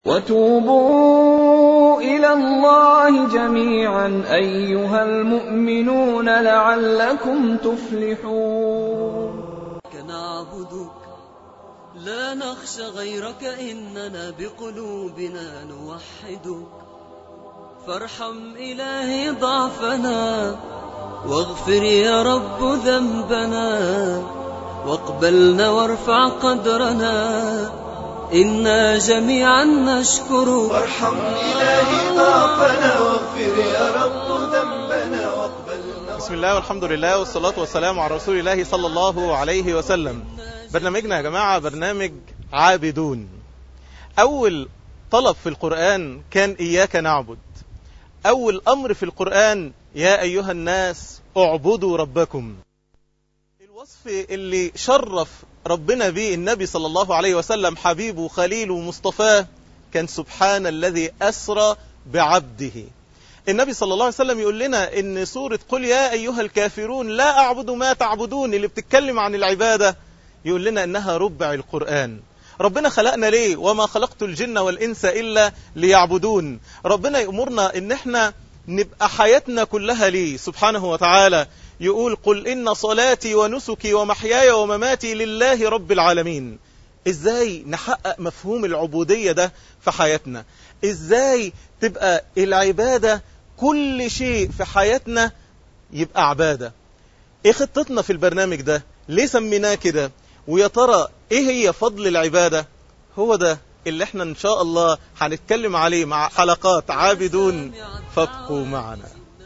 وَتُوبُوا إِلَى اللَّهِ جَمِيعًا أَيُّهَا الْمُؤْمِنُونَ لَعَلَّكُمْ تُفْلِحُونَ نعبدك لا نخشى غيرك إننا بقلوبنا نوحدك فارحم إلهي ضعفنا واغفر يا رب ذنبنا واقبلنا وارفع قدرنا إنا جميعا نشكرك وارحم إلهي ضعفنا واغفر يا رب ذنبنا واقبلنا بسم الله والحمد لله والصلاة والسلام على رسول الله صلى الله عليه وسلم برنامجنا يا جماعة برنامج عابدون أول طلب في القرآن كان إياك نعبد أول أمر في القرآن يا أيها الناس اعبدوا ربكم الوصف اللي شرف ربنا به النبي صلى الله عليه وسلم حبيبه خليله مصطفاه كان سبحان الذي أسرى بعبده النبي صلى الله عليه وسلم يقول لنا ان سورة قل يا أيها الكافرون لا أعبد ما تعبدون اللي بتتكلم عن العبادة يقول لنا انها ربع القرآن ربنا خلقنا ليه وما خلقت الجن والإنس إلا ليعبدون ربنا يأمرنا ان احنا نبقى حياتنا كلها ليه سبحانه وتعالى يقول قل إن صلاتي ونسكي ومحياي ومماتي لله رب العالمين ازاي نحقق مفهوم العبودية ده في حياتنا ازاي تبقى العبادة كل شيء في حياتنا يبقى عبادة ايه خطتنا في البرنامج ده ليه سميناه كده ويا ترى ايه هي فضل العبادة هو ده اللي احنا ان شاء الله هنتكلم عليه مع حلقات عابدون فابقوا معنا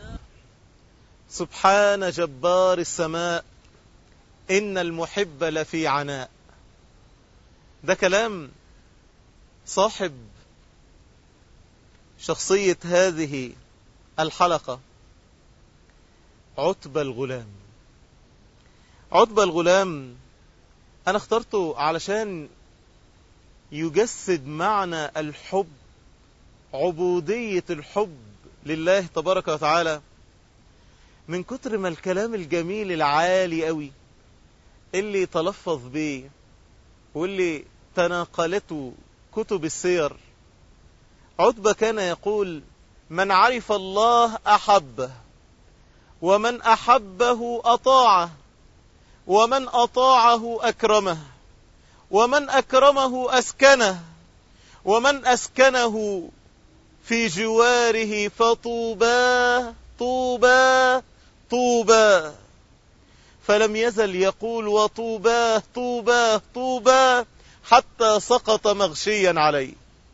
سبحان جبار السماء إن المحب لفي عناء ده كلام صاحب شخصية هذه الحلقة عتبة الغلام عتبة الغلام أنا اخترته علشان يجسد معنى الحب عبودية الحب لله تبارك وتعالى من كتر ما الكلام الجميل العالي قوي اللي تلفظ بيه واللي تناقلته كتب السير عتبة كان يقول من عرف الله أحبه ومن أحبه أطاعه ومن أطاعه أكرمه ومن أكرمه أسكنه ومن أسكنه في جواره فطوباه طوبى طوبى فلم يزل يقول وطوباه طوباه طوبى حتى سقط مغشيا عليه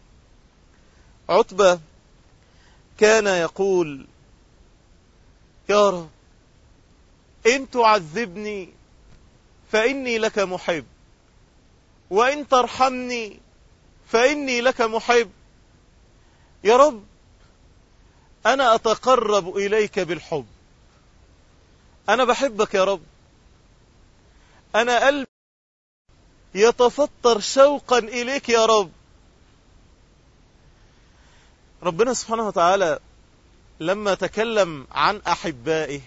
عتبة كان يقول يا رب إن تعذبني فإني لك محب وإن ترحمني فإني لك محب يا رب أنا أتقرب إليك بالحب أنا بحبك يا رب أنا قلبي يتفطر شوقا إليك يا رب ربنا سبحانه وتعالى لما تكلم عن أحبائه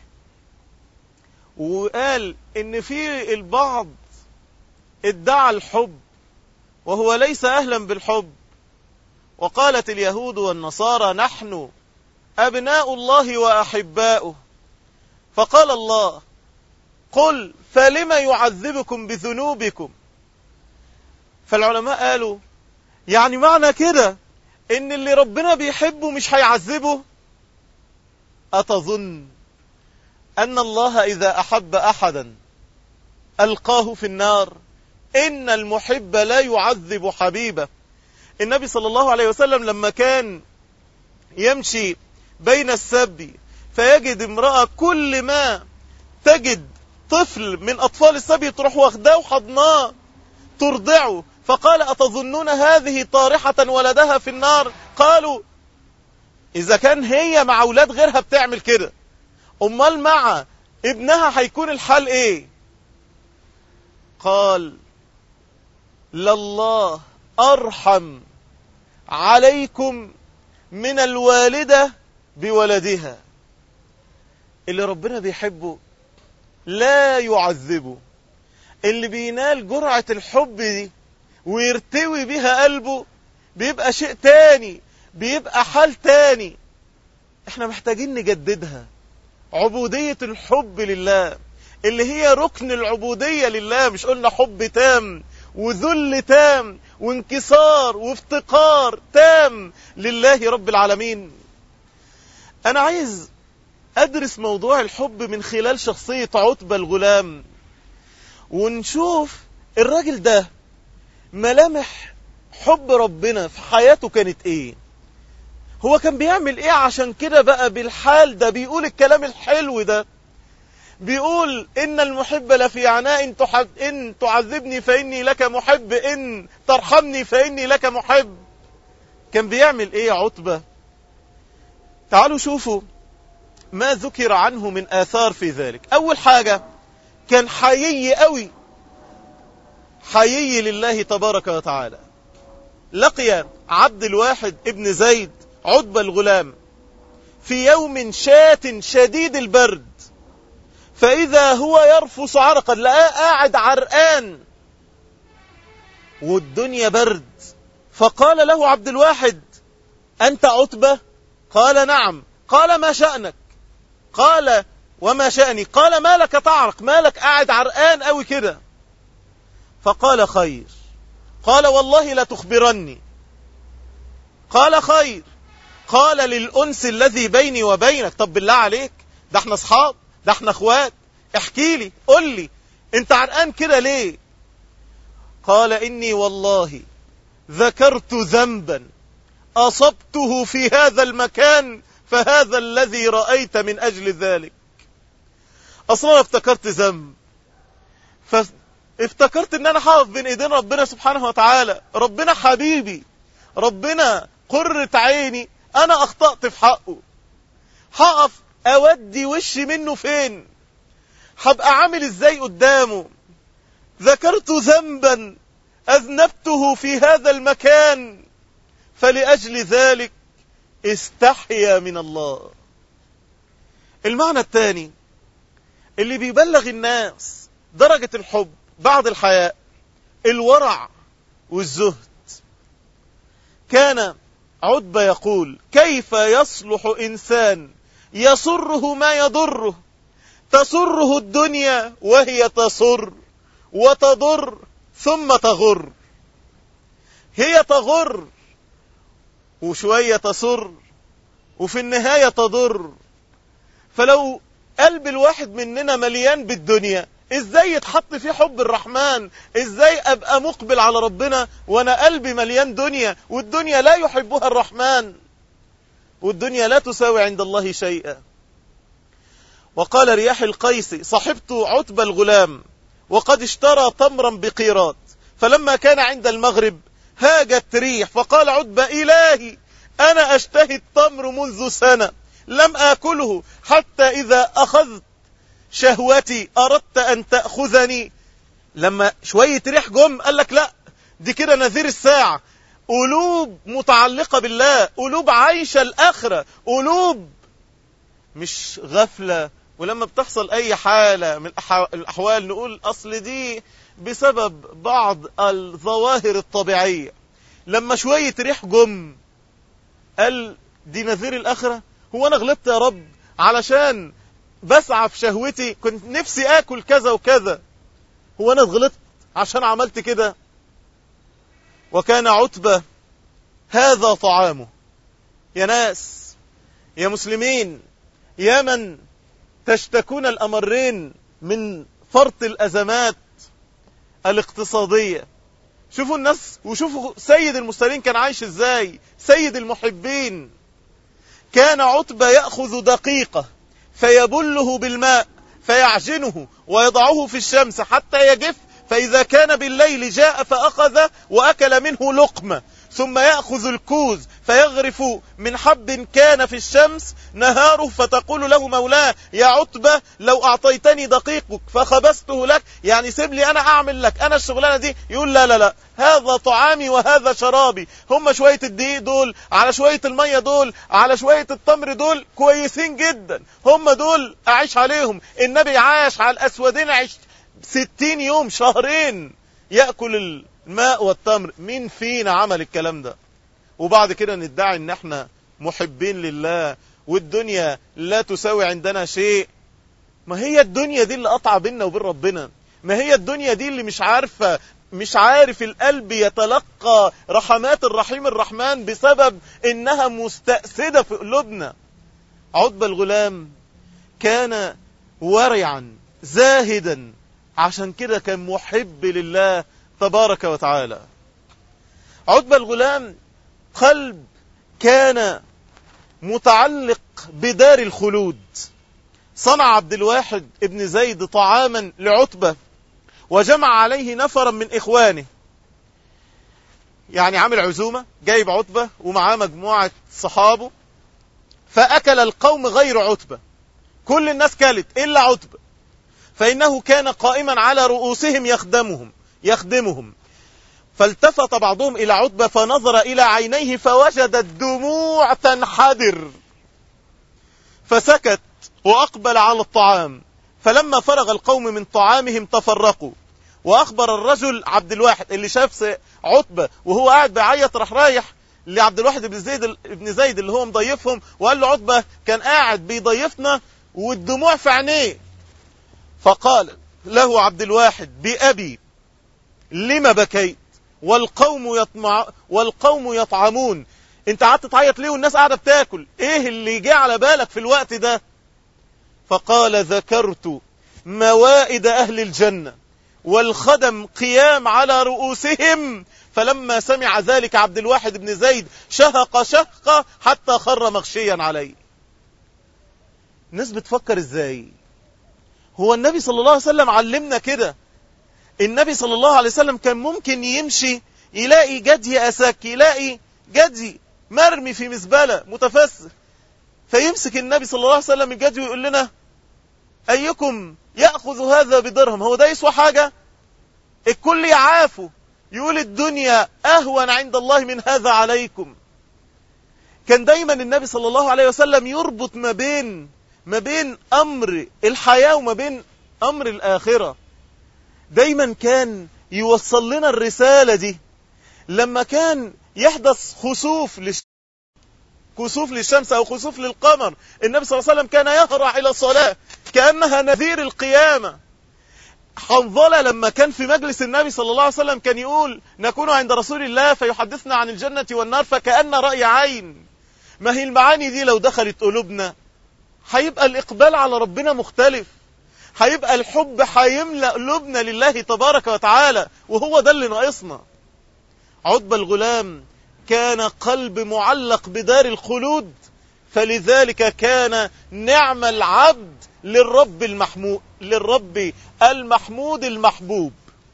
وقال إن في البعض ادعى الحب وهو ليس أهلا بالحب وقالت اليهود والنصارى نحن أبناء الله وأحباؤه فقال الله قل فلم يعذبكم بذنوبكم فالعلماء قالوا يعني معنى كده ان اللي ربنا بيحبه مش هيعذبه أتظن أن الله إذا أحب أحدا ألقاه في النار إن المحب لا يعذب حبيبه النبي صلى الله عليه وسلم لما كان يمشي بين السبي فيجد امرأة كل ما تجد طفل من أطفال السبي تروح واخداه وحضناه ترضعه فقال أتظنون هذه طارحة ولدها في النار قالوا إذا كان هي مع أولاد غيرها بتعمل كده أمال مع ابنها هيكون الحال إيه قال لله أرحم عليكم من الوالدة بولدها اللي ربنا بيحبه لا يعذبه اللي بينال جرعة الحب دي ويرتوي بها قلبه بيبقى شيء تاني بيبقى حال تاني احنا محتاجين نجددها عبودية الحب لله اللي هي ركن العبودية لله مش قلنا حب تام وذل تام وانكسار وافتقار تام لله رب العالمين انا عايز ادرس موضوع الحب من خلال شخصية عتبة الغلام ونشوف الراجل ده ملامح حب ربنا في حياته كانت ايه هو كان بيعمل ايه عشان كده بقى بالحال ده بيقول الكلام الحلو ده بيقول ان المحب لفي عناء إن, تحب ان تعذبني فاني لك محب ان ترحمني فاني لك محب كان بيعمل ايه يا عتبة تعالوا شوفوا ما ذكر عنه من آثار في ذلك أول حاجة كان حيي قوي حيي لله تبارك وتعالى لقي عبد الواحد ابن زيد عتبة الغلام في يوم شات شديد البرد فإذا هو يرفس عرقا لقاه قاعد عرقان والدنيا برد فقال له عبد الواحد أنت عتبة قال نعم قال ما شأنك قال وما شأني قال ما لك تعرق ما لك قاعد عرقان قوي كده فقال خير قال والله لا تخبرني قال خير قال للأنس الذي بيني وبينك طب بالله عليك ده احنا اصحاب ده احنا اخوات احكي لي قل لي انت عرقان كده ليه قال اني والله ذكرت ذنبا اصبته في هذا المكان فهذا الذي رأيت من اجل ذلك اصلا افتكرت ذنب فافتكرت ان انا هقف بين ايدين ربنا سبحانه وتعالى ربنا حبيبي ربنا قرة عيني انا اخطأت في حقه هقف اودي وشي منه فين هبقى عامل ازاي قدامه ذكرت ذنبا اذنبته في هذا المكان فلأجل ذلك استحيا من الله المعنى الثاني اللي بيبلغ الناس درجة الحب بعد الحياء الورع والزهد كان عتبة يقول كيف يصلح إنسان يسره ما يضره تسره الدنيا وهي تسر وتضر ثم تغر هي تغر وشوية تسر وفي النهاية تضر فلو قلب الواحد مننا مليان بالدنيا ازاي يتحط فيه حب الرحمن ازاي ابقى مقبل على ربنا وانا قلبي مليان دنيا والدنيا لا يحبها الرحمن والدنيا لا تساوي عند الله شيئا وقال رياح القيس صحبت عتبة الغلام وقد اشترى تمرا بقيرات فلما كان عند المغرب هاجت ريح فقال عتبة إلهي أنا أشتهي التمر منذ سنة لم آكله حتى إذا أخذت شهوتي أردت أن تأخذني لما شوية ريح جم قال لك لا دي كده نذير الساعة قلوب متعلقة بالله قلوب عايشة الآخرة قلوب مش غفلة ولما بتحصل أي حالة من الأحوال نقول أصل دي بسبب بعض الظواهر الطبيعية لما شوية ريح جم قال دي نذير الآخرة هو أنا غلطت يا رب علشان بسعى في شهوتي كنت نفسي آكل كذا وكذا هو أنا غلطت عشان عملت كده وكان عتبة هذا طعامه يا ناس يا مسلمين يا من تشتكون الأمرين من فرط الأزمات الاقتصادية شوفوا الناس وشوفوا سيد المرسلين كان عايش ازاي سيد المحبين كان عتبة يأخذ دقيقة فيبله بالماء فيعجنه ويضعه في الشمس حتى يجف فإذا كان بالليل جاء فأخذ وأكل منه لقمة ثم يأخذ الكوز فيغرف من حب كان في الشمس نهاره فتقول له مولاه يا عتبة لو أعطيتني دقيقك فخبزته لك يعني سيب لي أنا أعمل لك أنا الشغلانة دي يقول لا لا لا هذا طعامي وهذا شرابي هم شوية الدقيق دول على شوية المية دول على شوية التمر دول كويسين جدا هم دول أعيش عليهم النبي عاش على الأسودين عيش ستين يوم شهرين يأكل الماء والتمر مين فينا عمل الكلام ده وبعد كده ندعي ان احنا محبين لله والدنيا لا تساوي عندنا شيء ما هي الدنيا دي اللي قطع بيننا وبين ربنا ما هي الدنيا دي اللي مش عارفة مش عارف القلب يتلقى رحمات الرحيم الرحمن بسبب انها مستأسدة في قلوبنا عتبة الغلام كان ورعا زاهدا عشان كده كان محب لله تبارك وتعالى عتبة الغلام قلب كان متعلق بدار الخلود صنع عبد الواحد ابن زيد طعاما لعتبة وجمع عليه نفرا من إخوانه يعني عامل عزومة جايب عتبة ومعاه مجموعة صحابه فأكل القوم غير عتبة كل الناس كلت إلا عتبة فإنه كان قائما على رؤوسهم يخدمهم يخدمهم فالتفت بعضهم إلى عتبة فنظر إلى عينيه فوجد الدموع تنحدر فسكت وأقبل على الطعام فلما فرغ القوم من طعامهم تفرقوا وأخبر الرجل عبد الواحد اللي شاف عتبة وهو قاعد بيعيط راح رايح لعبد الواحد بن زيد ابن زيد اللي هو مضيفهم وقال له عتبة كان قاعد بيضيفنا والدموع في عينيه فقال له عبد الواحد بأبي لما بكيت والقوم يطمع والقوم يطعمون انت قعدت تعيط ليه والناس قاعده بتاكل ايه اللي جه على بالك في الوقت ده فقال ذكرت موائد اهل الجنه والخدم قيام على رؤوسهم فلما سمع ذلك عبد الواحد بن زيد شهق شهقة حتى خر مغشيا عليه الناس بتفكر ازاي هو النبي صلى الله عليه وسلم علمنا كده النبي صلى الله عليه وسلم كان ممكن يمشي يلاقي جدي أساك يلاقي جدي مرمي في مزبلة متفسر فيمسك النبي صلى الله عليه وسلم الجدي ويقول لنا أيكم يأخذ هذا بدرهم هو ده يسوى حاجة الكل يعافوا يقول الدنيا أهون عند الله من هذا عليكم كان دايما النبي صلى الله عليه وسلم يربط ما بين ما بين أمر الحياة وما بين أمر الآخرة دايما كان يوصل لنا الرسالة دي لما كان يحدث خسوف للش... كسوف للشمس أو خسوف للقمر النبي صلى الله عليه وسلم كان يهرع إلى الصلاة كأنها نذير القيامة حنظلة لما كان في مجلس النبي صلى الله عليه وسلم كان يقول نكون عند رسول الله فيحدثنا عن الجنة والنار فكأن رأي عين ما هي المعاني دي لو دخلت قلوبنا هيبقى الإقبال على ربنا مختلف هيبقى الحب هيملأ قلوبنا لله تبارك وتعالى وهو ده اللي ناقصنا عتبة الغلام كان قلب معلق بدار الخلود فلذلك كان نعم العبد للرب المحمود للرب المحمود المحبوب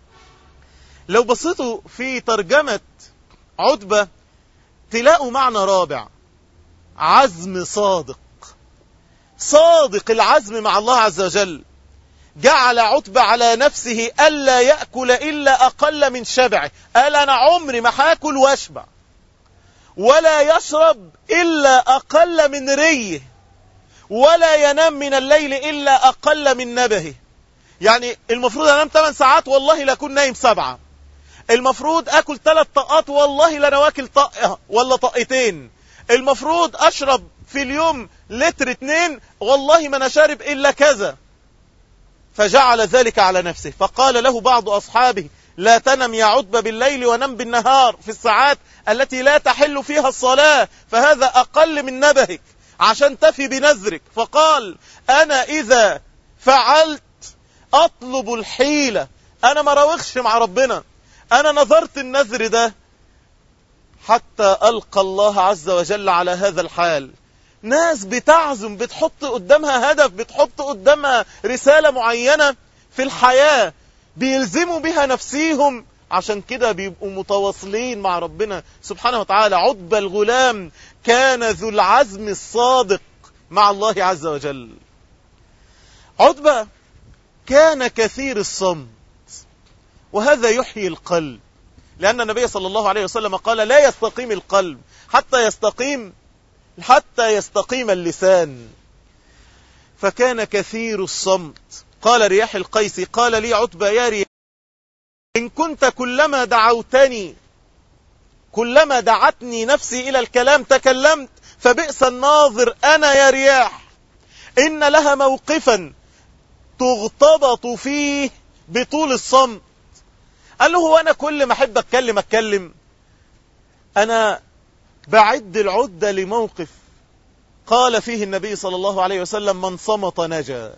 لو بصيتوا في ترجمة عتبة تلاقوا معنى رابع عزم صادق صادق العزم مع الله عز وجل جعل عتبة على نفسه ألا يأكل إلا أقل من شبعه قال أنا عمري ما هاكل واشبع ولا يشرب إلا أقل من ريه ولا ينام من الليل إلا أقل من نبهه يعني المفروض أنام 8 ساعات والله لا أكون نايم سبعة المفروض أكل ثلاث طاقات والله لا أنا واكل طاقة ولا طاقتين المفروض أشرب في اليوم لتر اتنين والله ما أنا شارب إلا كذا فجعل ذلك على نفسه فقال له بعض أصحابه لا تنم يا عتبة بالليل ونم بالنهار في الساعات التي لا تحل فيها الصلاة فهذا أقل من نبهك عشان تفي بنذرك فقال أنا إذا فعلت أطلب الحيلة أنا ما راوغش مع ربنا أنا نظرت النذر ده حتى ألقى الله عز وجل على هذا الحال ناس بتعزم بتحط قدامها هدف بتحط قدامها رسالة معينة في الحياة بيلزموا بها نفسيهم عشان كده بيبقوا متواصلين مع ربنا سبحانه وتعالى عتبة الغلام كان ذو العزم الصادق مع الله عز وجل عتبة كان كثير الصمت وهذا يحيي القلب لأن النبي صلى الله عليه وسلم قال لا يستقيم القلب حتى يستقيم حتى يستقيم اللسان فكان كثير الصمت قال رياح القيس قال لي عتبة يا رياح إن كنت كلما دعوتني كلما دعتني نفسي إلى الكلام تكلمت فبئس الناظر أنا يا رياح إن لها موقفا تغتبط فيه بطول الصمت قال له هو أنا كل ما أحب أتكلم أتكلم أنا بعد العدة لموقف قال فيه النبي صلى الله عليه وسلم من صمت نجا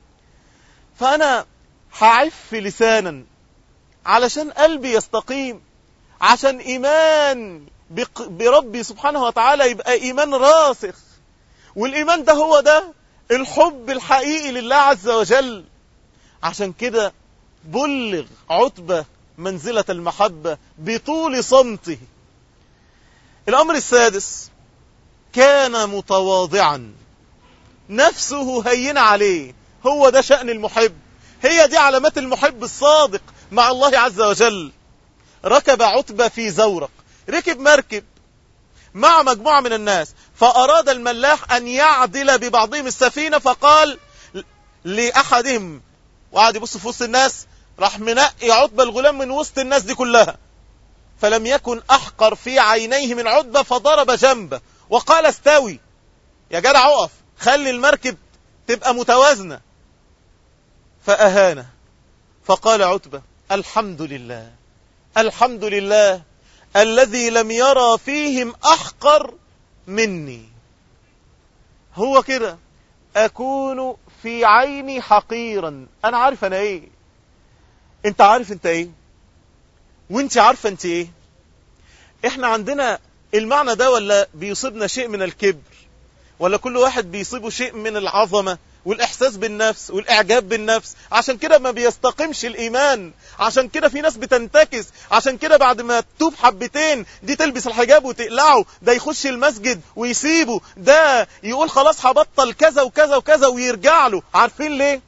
فأنا هعف لسانا علشان قلبي يستقيم عشان إيمان بق- بربي سبحانه وتعالى يبقى إيمان راسخ والإيمان ده هو ده الحب الحقيقي لله عز وجل عشان كده بلغ عتبة منزلة المحبة بطول صمته الأمر السادس كان متواضعا نفسه هين عليه هو ده شأن المحب هي دي علامات المحب الصادق مع الله عز وجل ركب عتبة في زورق ركب مركب مع مجموعة من الناس فأراد الملاح أن يعدل ببعضهم السفينة فقال لأحدهم وقعد يبص في وسط الناس راح منقي عتبة الغلام من وسط الناس دي كلها فلم يكن أحقر في عينيه من عتبة فضرب جنبه وقال استوي يا جدع اقف خلي المركب تبقى متوازنة فأهانه فقال عتبة الحمد لله الحمد لله الذي لم يرى فيهم أحقر مني هو كده أكون في عيني حقيرا أنا عارف أنا إيه أنت عارف أنت إيه وأنت عارفة أنت إيه إحنا عندنا المعنى ده ولا بيصيبنا شيء من الكبر ولا كل واحد بيصيبه شيء من العظمة والإحساس بالنفس والإعجاب بالنفس عشان كده ما بيستقمش الإيمان عشان كده في ناس بتنتكس عشان كده بعد ما تتوب حبتين دي تلبس الحجاب وتقلعه ده يخش المسجد ويسيبه ده يقول خلاص هبطل كذا وكذا وكذا ويرجع له عارفين ليه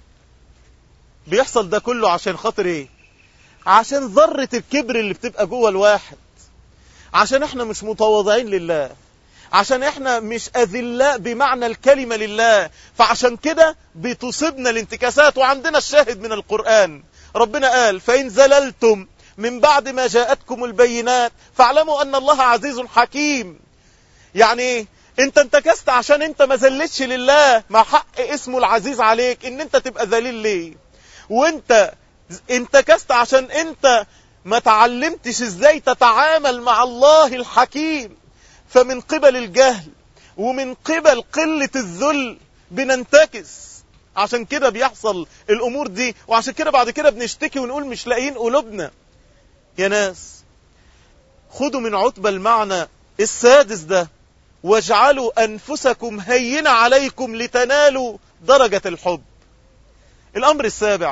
بيحصل ده كله عشان خاطر ايه عشان ذرة الكبر اللي بتبقى جوه الواحد عشان احنا مش متواضعين لله عشان احنا مش اذلاء بمعنى الكلمة لله فعشان كده بتصيبنا الانتكاسات وعندنا الشاهد من القرآن ربنا قال فإن زللتم من بعد ما جاءتكم البينات فاعلموا أن الله عزيز حكيم يعني ايه انت انتكست عشان انت ما زلتش لله مع حق اسمه العزيز عليك ان انت تبقى ذليل ليه وانت انتكست عشان انت ما تعلمتش ازاي تتعامل مع الله الحكيم فمن قبل الجهل ومن قبل قلة الذل بننتكس عشان كده بيحصل الامور دي وعشان كده بعد كده بنشتكي ونقول مش لاقيين قلوبنا يا ناس خدوا من عتبة المعنى السادس ده واجعلوا انفسكم هينة عليكم لتنالوا درجة الحب الامر السابع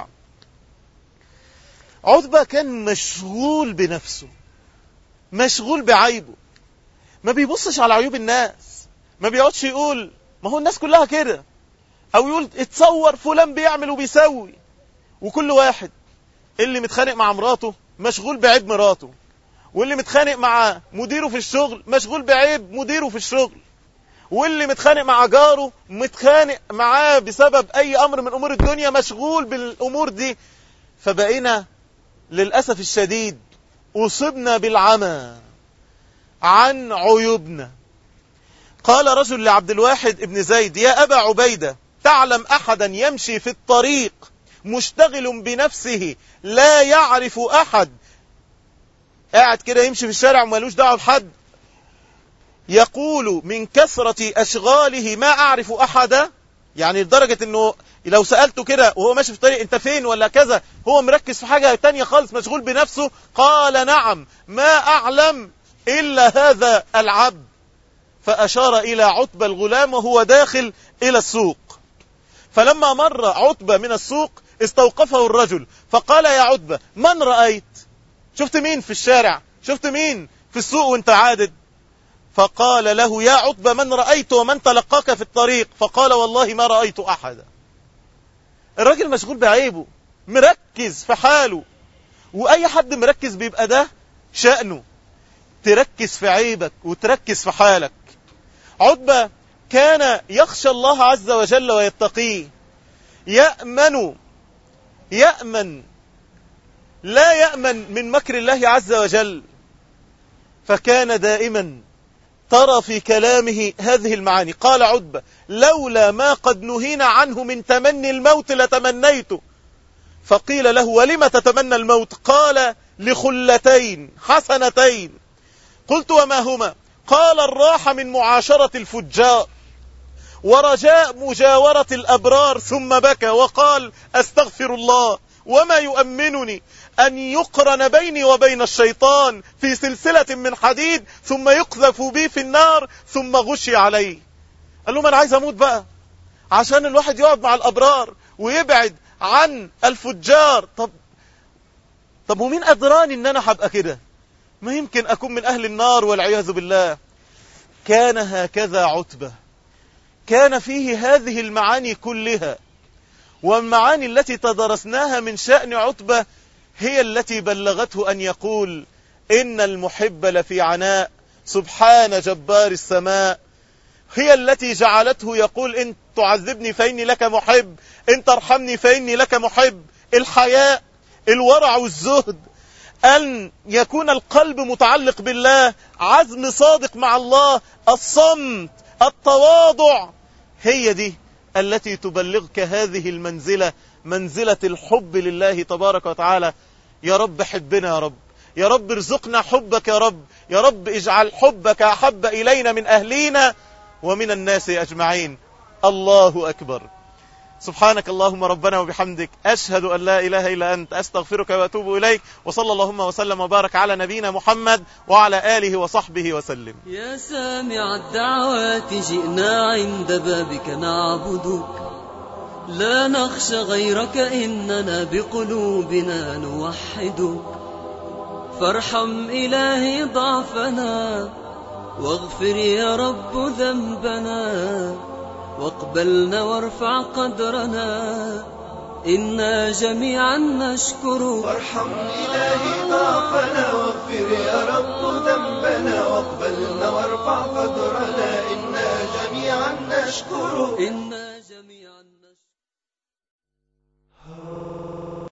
عتبة كان مشغول بنفسه مشغول بعيبه ما بيبصش على عيوب الناس ما بيقعدش يقول ما هو الناس كلها كده او يقول اتصور فلان بيعمل وبيسوي وكل واحد اللي متخانق مع مراته مشغول بعيب مراته واللي متخانق مع مديره في الشغل مشغول بعيب مديره في الشغل واللي متخانق مع جاره متخانق معاه بسبب اي امر من امور الدنيا مشغول بالامور دي فبقينا للاسف الشديد اصبنا بالعمى عن عيوبنا قال رجل لعبد الواحد ابن زيد يا أبا عبيدة تعلم أحدا يمشي في الطريق مشتغل بنفسه لا يعرف أحد قاعد كده يمشي في الشارع ومالوش دعوه بحد يقول من كثرة أشغاله ما أعرف أحدا يعني لدرجة أنه لو سألته كده وهو ماشي في الطريق أنت فين ولا كذا هو مركز في حاجة تانية خالص مشغول بنفسه قال نعم ما أعلم إلا هذا العبد فأشار إلى عتبة الغلام وهو داخل إلى السوق فلما مر عتبة من السوق استوقفه الرجل فقال يا عتبة من رأيت شفت مين في الشارع شفت مين في السوق وانت عادد فقال له يا عتبة من رأيت ومن تلقاك في الطريق فقال والله ما رأيت أحدا الراجل مشغول بعيبه مركز في حاله وأي حد مركز بيبقى ده شأنه تركز في عيبك وتركز في حالك عتبة كان يخشى الله عز وجل ويتقيه يأمن يأمن لا يأمن من مكر الله عز وجل فكان دائما ترى في كلامه هذه المعاني قال عتبة لولا ما قد نهينا عنه من تمني الموت لتمنيته فقيل له ولم تتمنى الموت قال لخلتين حسنتين قلت وما هما قال الراحة من معاشرة الفجار ورجاء مجاورة الأبرار ثم بكى وقال أستغفر الله وما يؤمنني أن يقرن بيني وبين الشيطان في سلسلة من حديد ثم يقذف بي في النار ثم غشي عليه قال لهم أنا عايز أموت بقى عشان الواحد يقعد مع الأبرار ويبعد عن الفجار طب طب ومين أدراني أن أنا هبقى كده ما يمكن أكون من أهل النار والعياذ بالله كان هكذا عتبة كان فيه هذه المعاني كلها والمعاني التي تدرسناها من شأن عتبة هي التي بلغته أن يقول إن المحب لفي عناء سبحان جبار السماء هي التي جعلته يقول إن تعذبني فإني لك محب إن ترحمني فإني لك محب الحياء الورع والزهد أن يكون القلب متعلق بالله عزم صادق مع الله الصمت التواضع هي دي التي تبلغك هذه المنزلة منزلة الحب لله تبارك وتعالى يا رب حبنا يا رب يا رب ارزقنا حبك يا رب يا رب اجعل حبك أحب إلينا من أهلينا ومن الناس أجمعين الله أكبر سبحانك اللهم ربنا وبحمدك أشهد أن لا إله إلا أنت أستغفرك وأتوب إليك وصلى اللهم وسلم وبارك على نبينا محمد وعلى آله وصحبه وسلم يا سامع الدعوات جئنا عند بابك نعبدك لا نخشى غيرك إننا بقلوبنا نوحدك فارحم إلهي ضعفنا واغفر يا رب ذنبنا واقبلنا وارفع قدرنا إنا جميعا نشكرك وارحم إلهي ضعفنا واغفر يا رب ذنبنا واقبلنا وارفع قدرنا إنا جميعا نشكرك إنا جميعا نشكرك